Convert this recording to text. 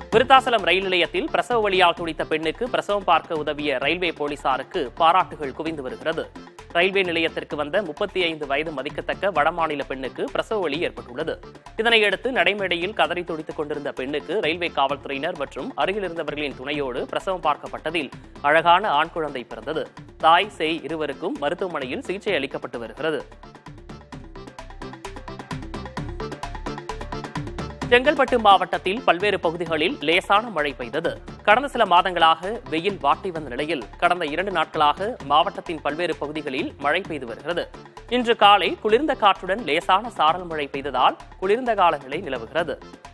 விருத்தாசலம் ரயில் நிலையத்தில் பிரசவ வழியால் துடித்த பெண்ணுக்கு பிரசவம் பார்க்க உதவிய ரயில்வே போலீசாருக்கு பாராட்டுகள் குவிந்து வருகிறது ரயில்வே நிலையத்திற்கு வந்த முப்பத்தி ஐந்து வயது மதிக்கத்தக்க வடமாநில பெண்ணுக்கு பிரசவ வலி ஏற்பட்டுள்ளது இதனையடுத்து நடைமேடையில் கதறி துடித்துக் கொண்டிருந்த பெண்ணுக்கு ரயில்வே காவல்துறையினர் மற்றும் அருகில் இருந்தவர்களின் துணையோடு பிரசவம் பார்க்கப்பட்டதில் அழகான ஆண் குழந்தை பிறந்தது தாய் சேய் இருவருக்கும் மருத்துவமனையில் சிகிச்சை அளிக்கப்பட்டு வருகிறது செங்கல்பட்டு மாவட்டத்தில் பல்வேறு பகுதிகளில் லேசான மழை பெய்தது கடந்த சில மாதங்களாக வெயில் வாட்டி வந்த நிலையில் கடந்த இரண்டு நாட்களாக மாவட்டத்தின் பல்வேறு பகுதிகளில் மழை பெய்து வருகிறது இன்று காலை குளிர்ந்த காற்றுடன் லேசான சாரல் மழை பெய்ததால் குளிர்ந்த கால நிலை நிலவுகிறது